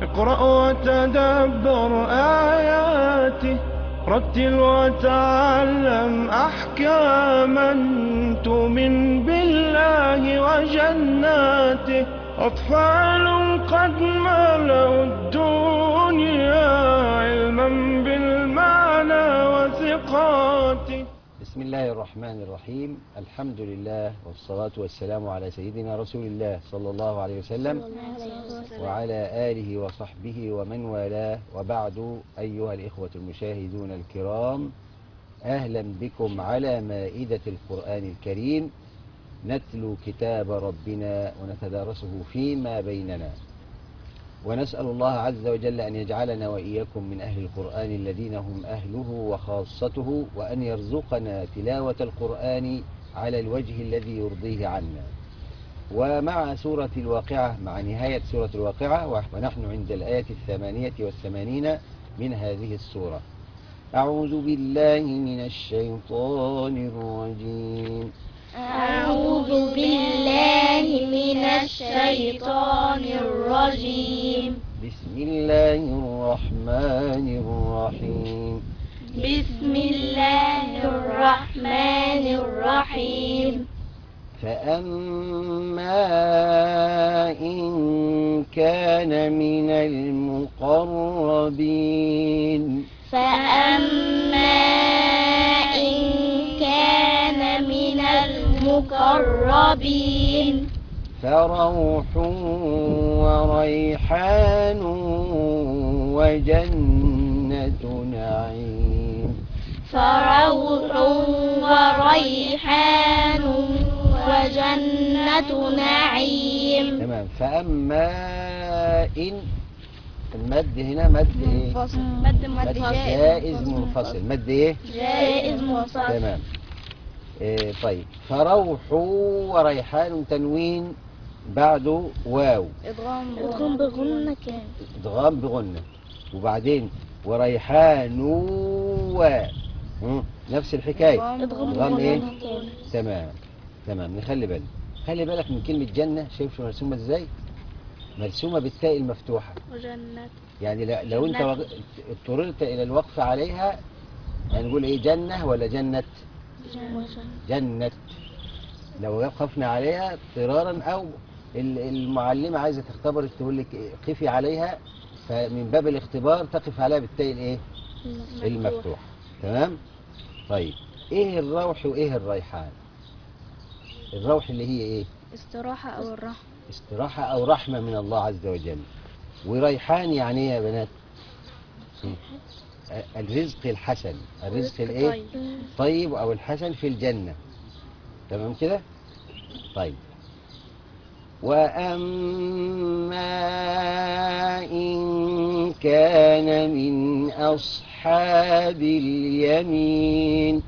اقرأ وتدبر آياته رتل وتعلم أحكاما تؤمن بالله وجناته أطفال قد ملأوا الدنيا علما بالمعنى وثقاته بسم الله الرحمن الرحيم الحمد لله والصلاة والسلام على سيدنا رسول الله صلى الله عليه وسلم وعلى آله وصحبه ومن والاه وبعد أيها الإخوة المشاهدون الكرام أهلا بكم على مائدة القرآن الكريم نتلو كتاب ربنا ونتدارسه فيما بيننا ونسأل الله عز وجل أن يجعلنا وإياكم من أهل القرآن الذين هم أهله وخاصته وأن يرزقنا تلاوة القرآن على الوجه الذي يرضيه عنا ومع سورة الواقعة مع نهاية سورة الواقعة ونحن عند الآية الثمانية والثمانين من هذه السورة أعوذ بالله من الشيطان الرجيم أعوذ بالله من الشيطان الرجيم بسم الله الرحمن الرحيم بسم الله الرحمن الرحيم فأما إن كان من المقربين فأما إن كان من المقربين فروح وريحان وجنة نعيم فروح وريحان وجنة نعيم تمام فأما إن المد هنا مد إيه؟ مد مد جائز منفصل مد إيه؟ جائز منفصل تمام إيه طيب فروح وريحان تنوين بعده واو ادغام بغنة كان ادغام بغنة وبعدين وريحان و مم، نفس الحكاية ادغام ايه تمام تمام نخلي بالنا خلي بالك من كلمة جنة شايف شو مرسومة ازاي مرسومة بالتاء المفتوحة وجنة يعني ل- لو انت جنة. وغ- اضطررت الى الوقف عليها هنقول ايه جنة ولا جنة جنة لو وقفنا عليها اضطرارا او ال- المعلمة عايزة تختبرك تقول لك إيه، قفي عليها فمن باب الاختبار تقف عليها بالتاء الايه المفتوح تمام طيب ايه الروح وايه الريحان الروح اللي هي ايه استراحة أو الرحمة استراحة او رحمة من الله عز وجل وريحان يعني ايه يا بنات م. الرزق الحسن الرزق الايه طيب او الحسن في الجنة تمام كده طيب وأما إن كان من أصحاب اليمين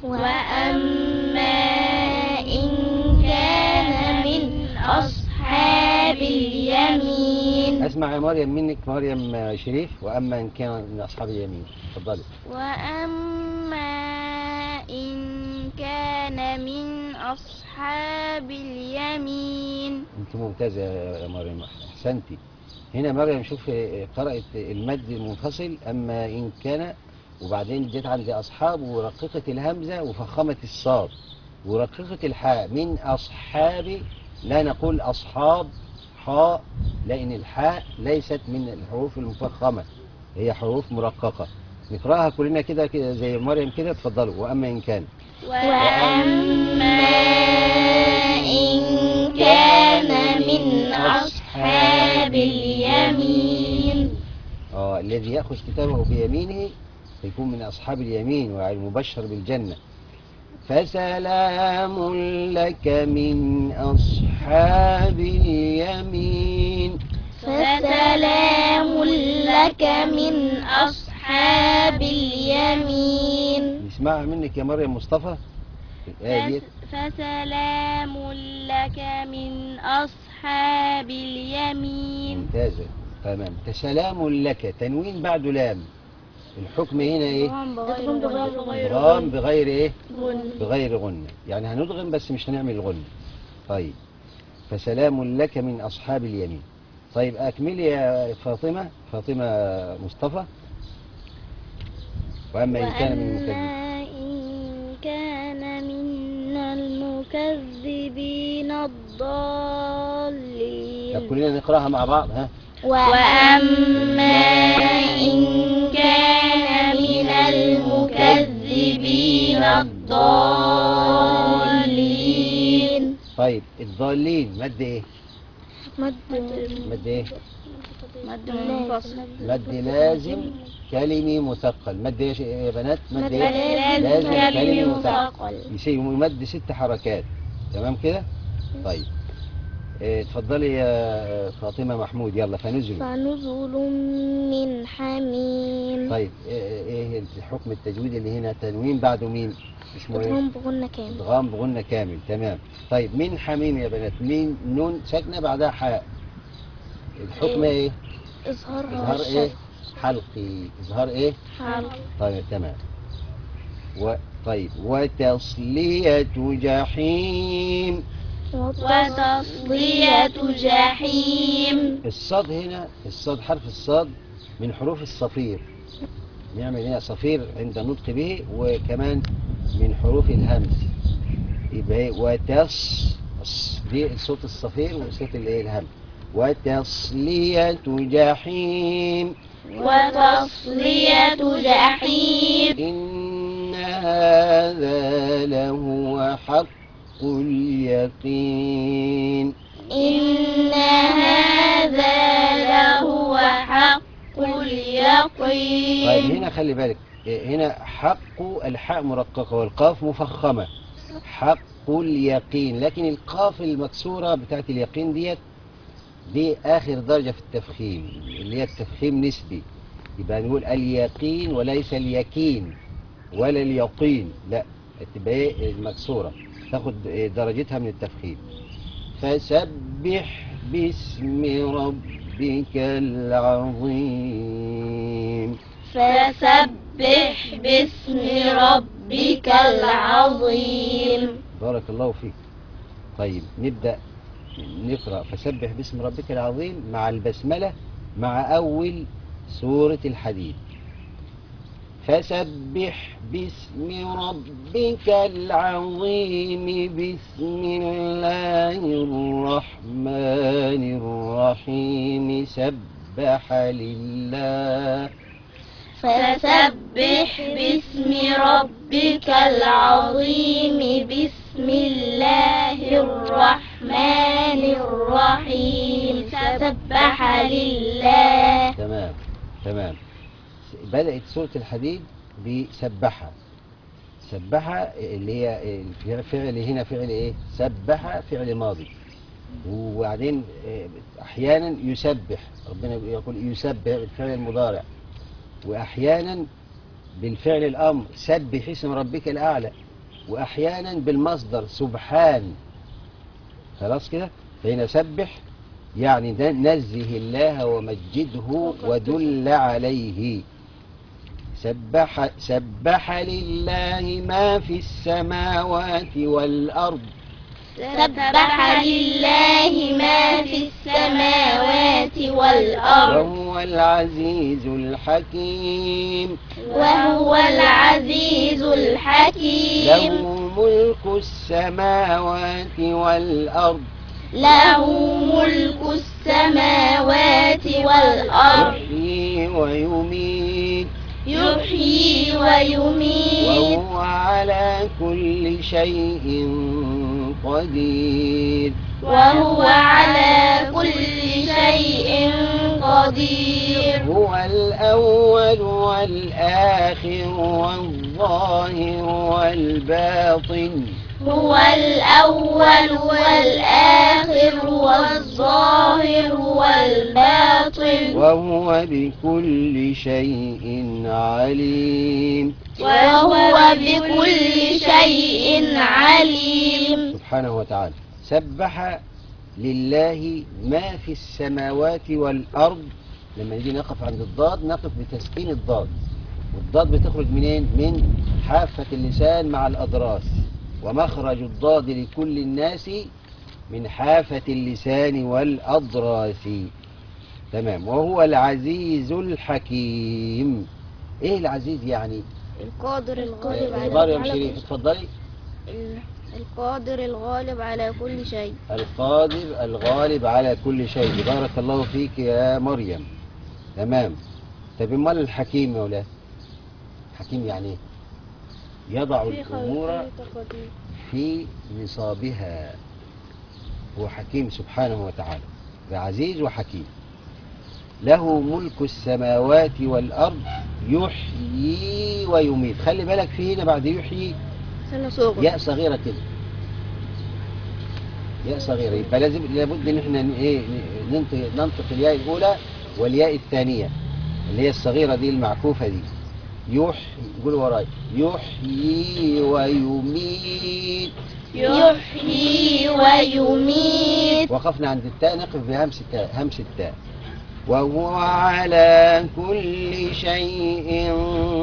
وأما إن كان من أصحاب اليمين أسمع يا مريم منك مريم شريف وأما إن كان من أصحاب اليمين تفضلي وأما إن كان من أصحاب اليمين أنت ممتازة يا مريم أحسنتي هنا مريم شوف قرأت المد المنفصل أما إن كان وبعدين جت عند أصحاب ورققت الهمزة وفخمت الصاد ورققت الحاء من أصحاب لا نقول أصحاب حاء لأن الحاء ليست من الحروف المفخمة هي حروف مرققة نقرأها كلنا كده كده زي مريم كده اتفضلوا وأما إن كان وأما إن كان من أصحاب اليمين آه الذي يأخذ كتابه بيمينه يكون من أصحاب اليمين والمبشر بالجنة فسلام لك من أصحاب اليمين فسلام لك من أصحاب اليمين نسمعها منك يا مريم مصطفى الآية دي فسلام لك من أصحاب اليمين ممتازة تمام فسلام لك تنوين بعد لام الحكم هنا ايه ادغام بغير ايه بغير غنة يعني هندغم بس مش هنعمل غنة طيب فسلام لك من أصحاب اليمين طيب أكملي يا فاطمة فاطمة مصطفى وأما إن كان من المكذبين وأما إن كان من المكذبين طب الضالين كلنا نقرأها مع بعض ها وأما إن كان من المكذبين الضالين طيب الضالين مد إيه مد مد إيه مد منفصل مد لازم كلمي مثقل مد ايش يا بنات مد مد ايه لازم كلمي مثقل مثقل يسي- يمد ست حركات تمام كده طيب اه، اتفضلي يا فاطمة محمود يلا فنزل فنزل من حميم طيب ايه ايه حكم التجويد اللي هنا تنوين بعده مين اسمه ايه ادغام بغنى كامل ادغام بغنة كامل تمام طيب من حميم يا بنات مين نون ساكنة بعدها حاء الحكم ايه إظهار اظهار ايه حلقي اظهار ايه حلق طيب تمام و... طيب وتصلية جحيم وتصلية جحيم الصاد هنا الصاد حرف الصاد من حروف الصفير نعمل هنا صفير عند النطق به وكمان من حروف الهمز يبقى ايه وتص الص- دي صوت الصفير وصوت الايه الهمز وتصلية جحيم وتصلية جحيم إن هذا لهو حق اليقين إن هذا لهو حق اليقين طيب هنا خلي بالك إيه، هنا حق الحاء مرققة والقاف مفخمة حق اليقين لكن القاف المكسورة بتاعت اليقين ديت دي آخر درجة في التفخيم اللي هي التفخيم نسبي يبقى نقول اليقين وليس اليقين ولا اليقين لا تبقى إيه المكسورة تاخد إيه درجتها من التفخيم فسبح باسم ربك العظيم فسبح باسم ربك العظيم بارك الله فيك طيب نبدأ نقرأ فسبح باسم ربك العظيم مع البسملة مع أول سورة الحديد فسبح باسم ربك العظيم بسم الله الرحمن الرحيم سبح لله فسبح باسم ربك العظيم بسم الله الرحمن الرحيم سبح لله تمام تمام بدأت سورة الحديد بسبحة سبحة اللي هي الفعل هنا فعل ايه سبح فعل ماضي وبعدين آه، احيانا يسبح ربنا يقول يسبح بالفعل المضارع واحيانا بالفعل الامر سبح اسم ربك الاعلى واحيانا بالمصدر سبحان خلاص كده فهنا سبح يعني ن- نزه الله ومجده ودل عليه سبح سبح لله ما في السماوات والأرض سبح لله ما في السماوات والأرض وهو العزيز الحكيم وهو العزيز له الحكيم ملك السماوات والأرض له ملك السماوات والأرض يحيي ويميت يحيي ويميت وهو على كل شيء قدير وهو على كل شيء قدير هو الأول والآخر والظاهر والباطن هو الأول والآخر والظاهر والباطن وهو بكل شيء عليم وهو بكل شيء عليم سبحانه وتعالى سبح لله ما في السماوات والأرض لما نيجي نقف عند الضاد نقف بتسكين الضاد والضاد بتخرج منين من حافة اللسان مع الأضراس ومخرج الضاد لكل الناس من حافة اللسان والأضراس تمام وهو العزيز الحكيم ايه العزيز يعني القادر الغالب آه، على مريم كل شريف اتفضلي ال- القادر الغالب على كل شيء القادر الغالب على كل شيء بارك الله فيك يا مريم تمام طب امال الحكيم يا ولاد حكيم يعني ايه يضع الامور في نصابها هو حكيم سبحانه وتعالى بعزيز وحكيم له ملك السماوات والأرض يحيي ويميت خلي بالك في هنا بعد يحيي سنة صغر ياء صغيرة كده ياء صغيرة يبقى لازم لابد ان احنا ن- ايه ن- ننطق, ننطق الياء الأولى والياء الثانية اللي هي الصغيرة دي المعكوفة دي يحيي قولوا وراي يحيي ويميت يحيي ويميت وقفنا عند التاء نقف بهمس التاء همس التاء وهو على كل شيء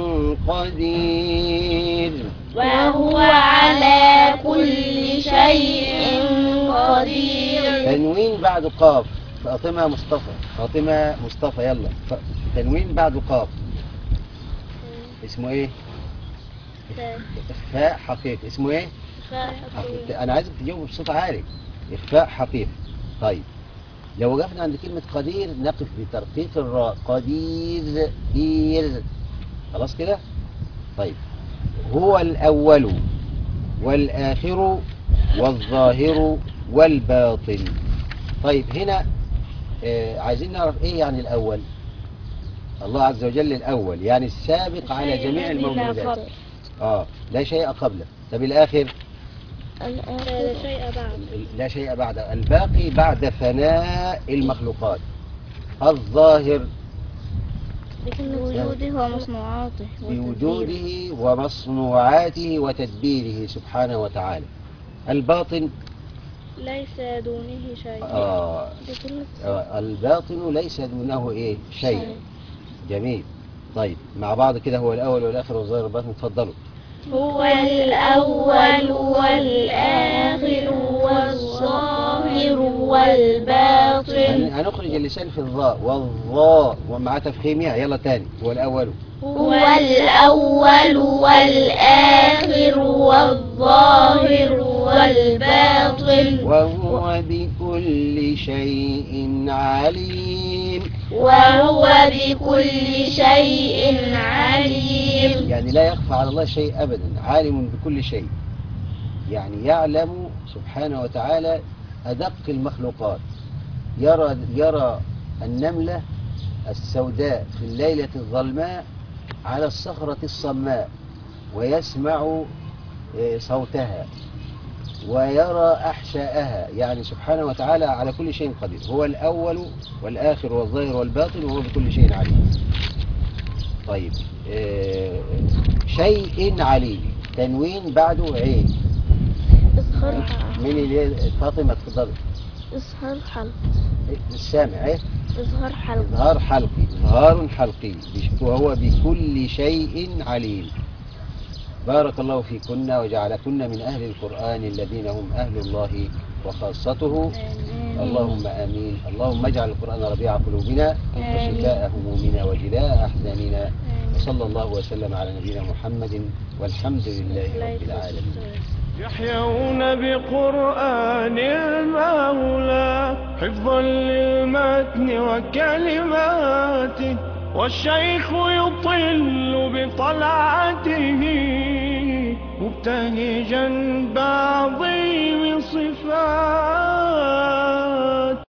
قدير وهو على كل شيء قدير تنوين بعد قاف فاطمة مصطفى فاطمة مصطفى يلا ف... تنوين بعد قاف اسمه ايه اخفاء حقيقي اسمه ايه حقيقي. انا عايزك تجاوب بصوت عالي اخفاء حقيقي طيب لو وقفنا عند كلمة قدير نقف بترقيق الراء قدير إير خلاص كده طيب هو الأول والآخر والظاهر والباطن طيب هنا آه عايزين نعرف ايه يعني الأول الله عز وجل الأول يعني السابق على جميع الموجودات اه لا شيء قبله طب الآخر لا شيء بعد لا شيء بعد الباقي بعد فناء المخلوقات الظاهر بوجوده ومصنوعاته بوجوده ومصنوعاته وتدبيره سبحانه وتعالى الباطن ليس دونه شيء آه آه، الباطن ليس دونه ايه شيء جميل طيب مع بعض كده هو الأول والآخر والظاهر والباطن اتفضلوا هو الأول والآخر والظاهر والباطن هن- هنخرج اللسان في الظاء والظاء ومع تفخيمها يلا تاني هو الأول هو الأول والآخر والظاهر والباطن وهو بكل شيء عليم وهو بكل شيء عليم يعني لا يخفى على الله شيء أبدا عالم بكل شيء يعني يعلم سبحانه وتعالى أدق المخلوقات يرى, يرى النملة السوداء في الليلة الظلماء على الصخرة الصماء ويسمع آه، صوتها ويرى أحشاءها يعني سبحانه وتعالى على كل شيء قدير هو الأول والآخر والظاهر والباطن وهو بكل شيء عليم طيب آه، شيء عليم تنوين بعده عين اظهر مين اللي فاطمة اتفضلي اظهر حلق إيه، السامع ايه اظهر حلق إظهار حلقي إظهار حلقي وهو بكل شيء عليم بارك الله فيكن وجعلكن من أهل القرآن الذين هم أهل الله وخاصته اللهم آمين اللهم اجعل القرآن ربيع قلوبنا وشفاء همومنا وجلاء أحزاننا وصلى الله وسلم على نبينا محمد والحمد لله رب العالمين يحيون بقرآن المولى حفظا للمتن وكلماته والشيخ يطل بطلعته مبتهجا بعض